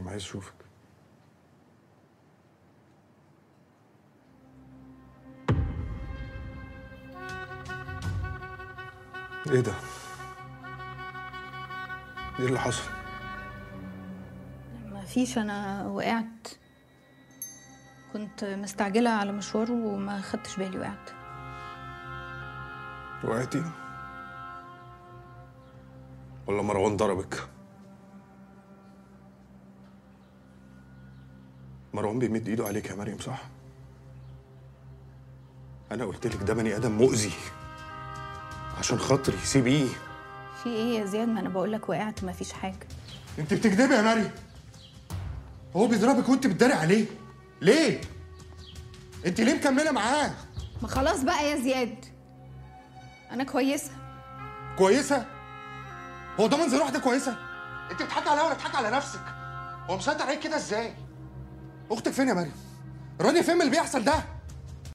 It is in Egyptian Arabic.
عايز اشوفك ايه ده؟ ايه اللي حصل؟ ما فيش انا وقعت كنت مستعجلة على مشوار وما خدتش بالي وقعت وقعتي؟ ولا مروان ضربك؟ مروان بيمد ايده عليك يا مريم صح؟ انا قلت لك ده بني ادم مؤذي عشان خاطري سيبيه في ايه يا زياد ما انا بقول لك وقعت ما فيش حاجة انت بتكذبي يا مريم هو بيضربك وانت بتداري عليه ليه انت ليه مكمله معاه ما خلاص بقى يا زياد انا كويسة كويسه هو ده منظر واحده كويسه انت بتضحكي عليا ولا بتضحكي على نفسك هو مسيطر عليك كده ازاي اختك فين يا مريم رانيا فين من اللي بيحصل ده